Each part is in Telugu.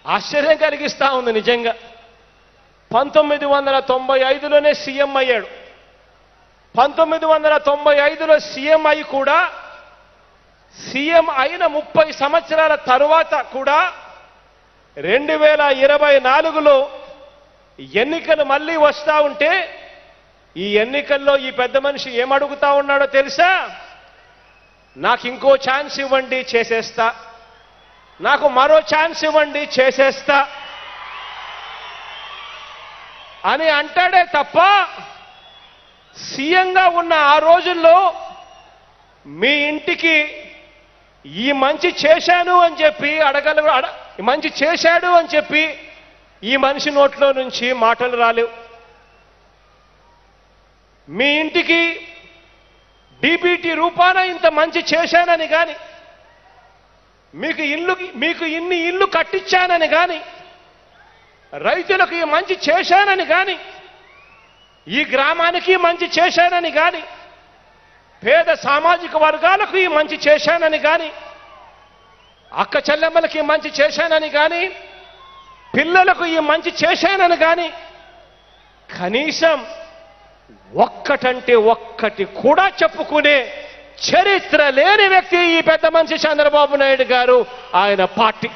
ఆశ్చర్యం కలిగిస్తా ఉంది నిజంగా పంతొమ్మిది వందల తొంభై ఐదులోనే సీఎం అయ్యాడు పంతొమ్మిది వందల తొంభై ఐదులో సీఎం అయి కూడా సీఎం అయిన ముప్పై సంవత్సరాల తరువాత కూడా రెండు వేల ఇరవై నాలుగులో ఎన్నికలు మళ్ళీ వస్తా ఉంటే ఈ ఎన్నికల్లో ఈ పెద్ద మనిషి ఏమడుగుతా ఉన్నాడో తెలుసా నాకు ఇంకో ఛాన్స్ ఇవ్వండి చేసేస్తా నాకు మరో ఛాన్స్ ఇవ్వండి చేసేస్తా అని అంటాడే తప్ప సీఎంగా ఉన్న ఆ రోజుల్లో మీ ఇంటికి ఈ మంచి చేశాను అని చెప్పి అడగల అడ ఈ మంచి చేశాడు అని చెప్పి ఈ మనిషి నోట్లో నుంచి మాటలు రాలేవు మీ ఇంటికి డీబీటీ రూపాన ఇంత మంచి చేశానని కానీ మీకు ఇల్లు మీకు ఇన్ని ఇల్లు కట్టించానని కానీ రైతులకు ఈ మంచి చేశానని కానీ ఈ గ్రామానికి మంచి చేశానని కానీ పేద సామాజిక వర్గాలకు ఈ మంచి చేశానని కానీ అక్క చెల్లెమ్మలకి మంచి చేశానని కానీ పిల్లలకు ఈ మంచి చేశానని కానీ కనీసం ఒక్కటంటే ఒక్కటి కూడా చెప్పుకునే చరిత్ర లేని వ్యక్తి ఈ పెద్ద మనిషి చంద్రబాబు నాయుడు గారు ఆయన పార్టీ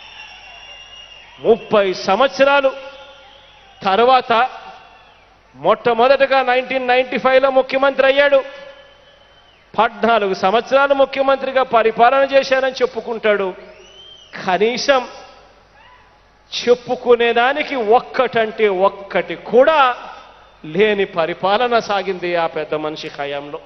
ముప్పై సంవత్సరాలు తర్వాత మొట్టమొదటగా నైన్టీన్ నైన్టీ ఫైవ్లో ముఖ్యమంత్రి అయ్యాడు పద్నాలుగు సంవత్సరాలు ముఖ్యమంత్రిగా పరిపాలన చేశానని చెప్పుకుంటాడు కనీసం చెప్పుకునేదానికి ఒక్కటంటే ఒక్కటి కూడా లేని పరిపాలన సాగింది ఆ పెద్ద మనిషి హయాంలో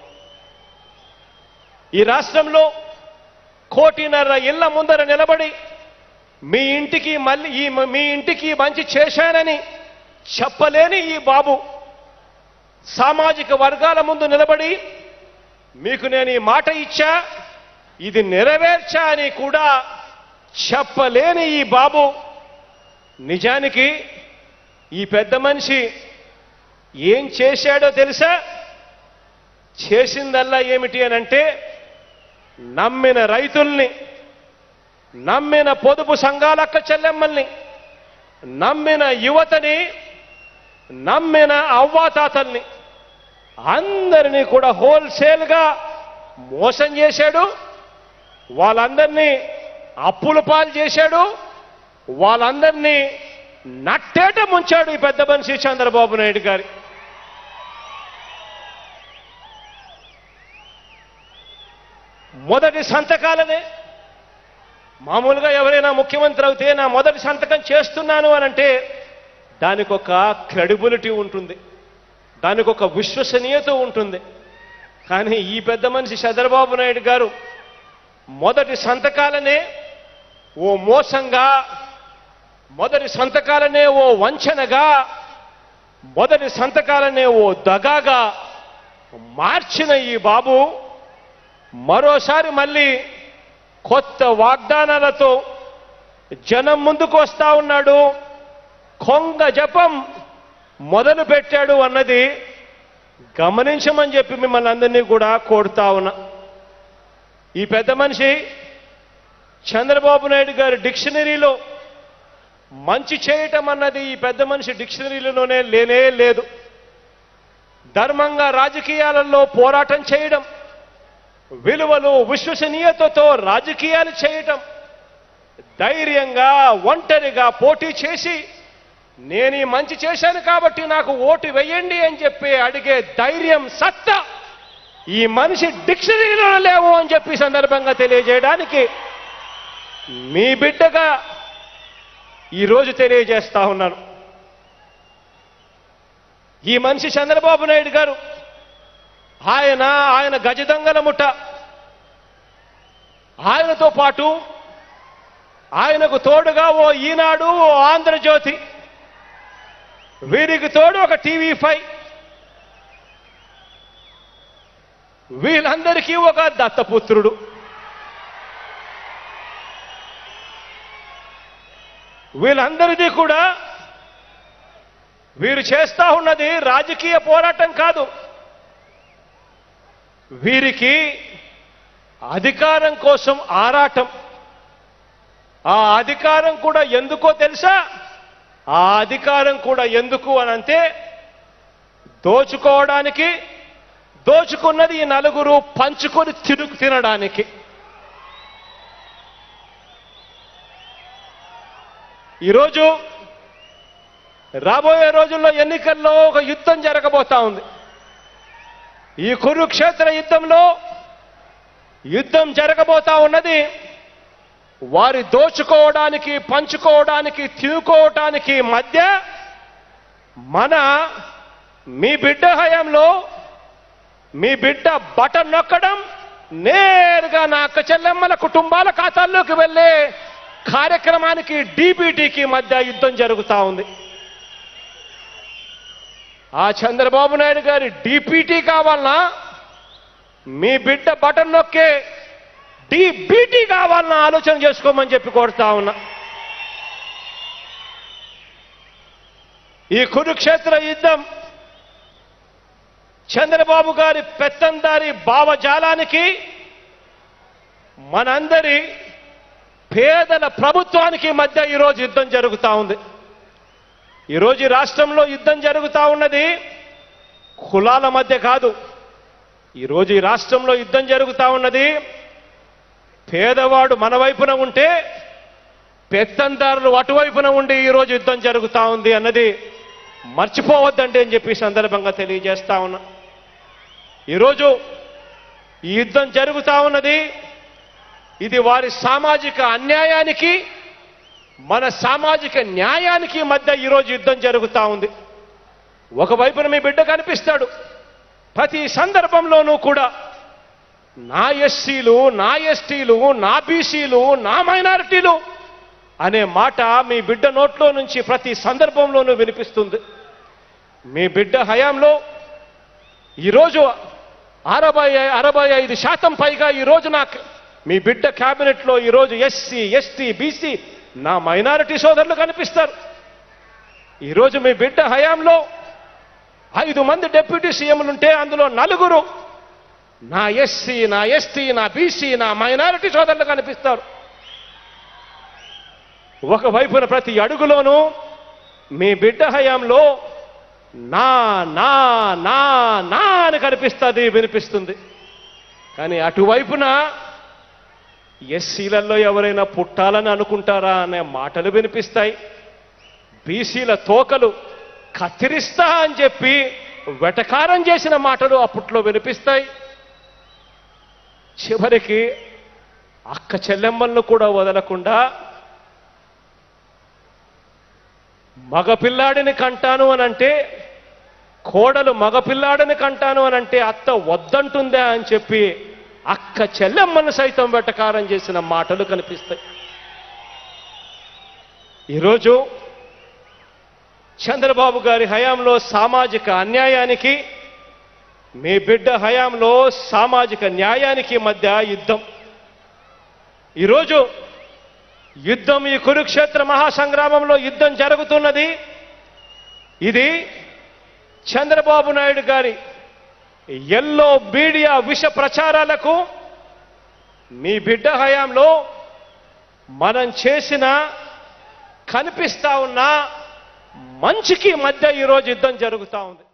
ఈ రాష్ట్రంలో కోటిన్నర ఇళ్ల ముందర నిలబడి మీ ఇంటికి మళ్ళీ ఈ మీ ఇంటికి మంచి చేశానని చెప్పలేని ఈ బాబు సామాజిక వర్గాల ముందు నిలబడి మీకు నేను ఈ మాట ఇచ్చా ఇది నెరవేర్చా అని కూడా చెప్పలేని ఈ బాబు నిజానికి ఈ పెద్ద మనిషి ఏం చేశాడో తెలుసా చేసిందల్లా ఏమిటి అని అంటే నమ్మిన రైతుల్ని నమ్మిన పొదుపు సంఘాలక్క చెల్లెమ్మల్ని నమ్మిన యువతని నమ్మిన అవ్వాతాతల్ని అందరినీ కూడా హోల్సేల్గా మోసం చేశాడు వాళ్ళందరినీ అప్పుల పాలు చేశాడు వాళ్ళందరినీ నట్టేట ముంచాడు ఈ పెద్ద మనిషి చంద్రబాబు నాయుడు గారి మొదటి సంతకాలనే మామూలుగా ఎవరైనా ముఖ్యమంత్రి అవుతే నా మొదటి సంతకం చేస్తున్నాను అని అంటే దానికి ఒక క్రెడిబిలిటీ ఉంటుంది దానికి ఒక విశ్వసనీయత ఉంటుంది కానీ ఈ పెద్ద మనిషి చంద్రబాబు నాయుడు గారు మొదటి సంతకాలనే ఓ మోసంగా మొదటి సంతకాలనే ఓ వంచనగా మొదటి సంతకాలనే ఓ దగాగా మార్చిన ఈ బాబు మరోసారి మళ్ళీ కొత్త వాగ్దానాలతో జనం ముందుకు వస్తా ఉన్నాడు కొంగ జపం మొదలు పెట్టాడు అన్నది గమనించమని చెప్పి మిమ్మల్ని అందరినీ కూడా కోరుతా ఉన్నా ఈ పెద్ద మనిషి చంద్రబాబు నాయుడు గారి డిక్షనరీలో మంచి చేయటం అన్నది ఈ పెద్ద మనిషి డిక్షనరీలోనే లేనే లేదు ధర్మంగా రాజకీయాలలో పోరాటం చేయడం విలువలు విశ్వసనీయతతో రాజకీయాలు చేయటం ధైర్యంగా ఒంటరిగా పోటీ చేసి నేను ఈ మంచి చేశాను కాబట్టి నాకు ఓటు వెయ్యండి అని చెప్పి అడిగే ధైర్యం సత్తా ఈ మనిషి డిక్షనరీలో లేవు అని చెప్పి ఈ సందర్భంగా తెలియజేయడానికి మీ బిడ్డగా ఈరోజు తెలియజేస్తా ఉన్నాను ఈ మనిషి చంద్రబాబు నాయుడు గారు ఆయన ఆయన గజదంగల ముఠ ఆయనతో పాటు ఆయనకు తోడుగా ఓ ఈనాడు ఓ ఆంధ్రజ్యోతి వీరికి తోడు ఒక టీవీ ఫైవ్ వీళ్ళందరికీ ఒక దత్తపుత్రుడు వీళ్ళందరిది కూడా వీరు చేస్తా ఉన్నది రాజకీయ పోరాటం కాదు వీరికి అధికారం కోసం ఆరాటం ఆ అధికారం కూడా ఎందుకో తెలుసా ఆ అధికారం కూడా ఎందుకు అనంటే దోచుకోవడానికి దోచుకున్నది ఈ నలుగురు పంచుకొని తిరుగు తినడానికి ఈరోజు రాబోయే రోజుల్లో ఎన్నికల్లో ఒక యుద్ధం జరగబోతా ఉంది ఈ కురుక్షేత్ర యుద్ధంలో యుద్ధం జరగబోతా ఉన్నది వారి దోచుకోవడానికి పంచుకోవడానికి తినుకోవడానికి మధ్య మన మీ బిడ్డ హయాంలో మీ బిడ్డ బటన్ నొక్కడం నేరుగా నా అక్క చెల్లెమ్మల కుటుంబాల ఖాతాల్లోకి వెళ్ళే కార్యక్రమానికి డీబీటీకి మధ్య యుద్ధం జరుగుతా ఉంది ఆ చంద్రబాబు నాయుడు గారి డీపీటీ కావాలనా మీ బిడ్డ బటన్ నొక్కే డీబీటీ కావాలన్నా ఆలోచన చేసుకోమని చెప్పి కోరుతా ఉన్నా ఈ కురుక్షేత్ర యుద్ధం చంద్రబాబు గారి పెత్తందారి భావజాలానికి మనందరి పేదల ప్రభుత్వానికి మధ్య ఈరోజు యుద్ధం జరుగుతా ఉంది ఈరోజు ఈ రాష్ట్రంలో యుద్ధం జరుగుతా ఉన్నది కులాల మధ్య కాదు ఈరోజు ఈ రాష్ట్రంలో యుద్ధం జరుగుతా ఉన్నది పేదవాడు మన వైపున ఉంటే పెత్తందారులు అటువైపున ఉండి ఈరోజు యుద్ధం జరుగుతా ఉంది అన్నది మర్చిపోవద్దండి అని చెప్పి ఈ సందర్భంగా తెలియజేస్తా ఉన్నా ఈరోజు ఈ యుద్ధం జరుగుతా ఉన్నది ఇది వారి సామాజిక అన్యాయానికి మన సామాజిక న్యాయానికి మధ్య ఈరోజు యుద్ధం జరుగుతా ఉంది ఒకవైపున మీ బిడ్డ కనిపిస్తాడు ప్రతి సందర్భంలోనూ కూడా నా ఎస్సీలు నా ఎస్టీలు నా బీసీలు నా మైనారిటీలు అనే మాట మీ బిడ్డ నోట్లో నుంచి ప్రతి సందర్భంలోనూ వినిపిస్తుంది మీ బిడ్డ హయాంలో ఈరోజు అరవై అరవై ఐదు శాతం పైగా ఈరోజు నాకు మీ బిడ్డ క్యాబినెట్లో ఈరోజు ఎస్సీ ఎస్టీ బీసీ నా మైనారిటీ సోదరులు కనిపిస్తారు ఈరోజు మీ బిడ్డ హయాంలో ఐదు మంది డిప్యూటీ సీఎంలుంటే అందులో నలుగురు నా ఎస్సీ నా ఎస్టీ నా బీసీ నా మైనారిటీ సోదరులు కనిపిస్తారు ఒకవైపున ప్రతి అడుగులోనూ మీ బిడ్డ హయాంలో నా నా నా నా అని కనిపిస్తుంది వినిపిస్తుంది కానీ అటువైపున ఎస్సీలలో ఎవరైనా పుట్టాలని అనుకుంటారా అనే మాటలు వినిపిస్తాయి బీసీల తోకలు కత్తిరిస్తా అని చెప్పి వెటకారం చేసిన మాటలు అప్పట్లో వినిపిస్తాయి చివరికి అక్క చెల్లెమ్మలను కూడా వదలకుండా మగపిల్లాడిని కంటాను అని అంటే కోడలు మగపిల్లాడిని కంటాను అని అంటే అత్త వద్దంటుందా అని చెప్పి అక్క చెల్లెమ్మను సైతం వెటకారం చేసిన మాటలు కనిపిస్తాయి ఈరోజు చంద్రబాబు గారి హయాంలో సామాజిక అన్యాయానికి మీ బిడ్డ హయాంలో సామాజిక న్యాయానికి మధ్య యుద్ధం ఈరోజు యుద్ధం ఈ కురుక్షేత్ర మహాసంగ్రామంలో యుద్ధం జరుగుతున్నది ఇది చంద్రబాబు నాయుడు గారి ఎల్లో మీడియా విష ప్రచారాలకు మీ బిడ్డ హయాంలో మనం చేసిన కనిపిస్తా ఉన్న మంచికి మధ్య ఈరోజు యుద్ధం జరుగుతా ఉంది